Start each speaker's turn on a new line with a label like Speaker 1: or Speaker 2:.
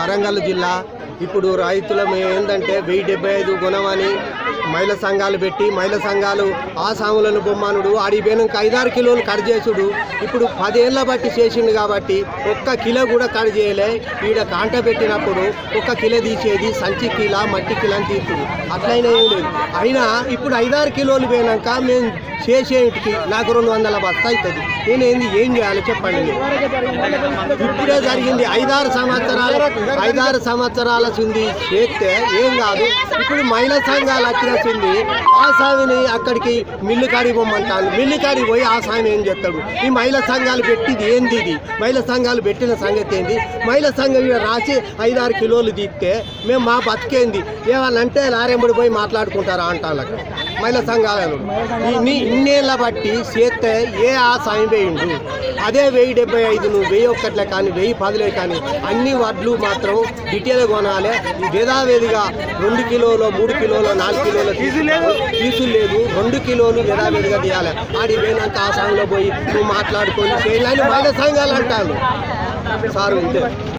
Speaker 1: వరంగల్ జిల్లా ఇప్పుడు రైతులం ఏంటంటే వెయ్యి డెబ్బై ఐదు గుణమని మహిళా సంఘాలు పెట్టి మహిళా సంఘాలు ఆ సాములను బొమ్మనుడు ఆడి పోయినాక ఐదారు కిలోలు కట్ చేసుడు ఇప్పుడు పదేళ్ల బట్టి చేసిండు కాబట్టి ఒక్క కిలో కూడా కట్ చేయలే ఈడ కాంట పెట్టినప్పుడు ఒక్క కిలో తీసేది సంచి కిలో మట్టి కిలో అని తీస్తుంది అట్లయినా ఏం లేదు అయినా ఇప్పుడు ఐదారు కిలోలు పోయినాక మేము చేసే ఇంటికి నాకు రెండు వందల బస్తా అవుతుంది నేను ఏంది ఏం చేయాలి చెప్పండి మీరు. ఇప్పుడే జరిగింది ఐదారు సంవత్సరాల ఐదారు సంవత్సరాల ఉంది చేస్తే ఏం కాదు ఇప్పుడు మహిళా సంఘాలు వచ్చినట్టుంది ఆ స్వామిని అక్కడికి మిల్లు కాడికి పొమ్మంటాను మిల్లు కాడికి పోయి ఆ స్వామి ఏం చెప్తాడు ఈ మహిళా సంఘాలు పెట్టింది ఏంది ఇది మహిళా సంఘాలు పెట్టిన సంగతి ఏంది మహిళా సంఘం ఈడ రాసి ఐదారు కిలోలు తీస్తే మేము మా బతికేంది ఏమన్నంటే లారెంబడి పోయి మాట్లాడుకుంటారా అంటాను అక్కడ మహిళా సంఘాలను ఇన్ని ఇన్నేళ్ళ బట్టి చేస్తే ఏ ఆ సాయం వేయండు అదే వెయ్యి డెబ్బై ఐదు నువ్వు వెయ్యి ఒక్కట్లే కానీ వెయ్యి పదిలే కానీ అన్ని వడ్లు మాత్రం డీటెయిల్ కొనాలి ఈ వేదావేదిగా రెండు కిలోలు మూడు కిలోలు నాలుగు కిలోలు తీసులేదు తీసులు లేదు రెండు కిలోలు వేదావేదిగా తీయాలి ఆడి పోయినాక ఆ సంఘంలో పోయి నువ్వు మాట్లాడుకొని చేయాలని మహిళా సంఘాలు అంటాను సార్ ఇంతే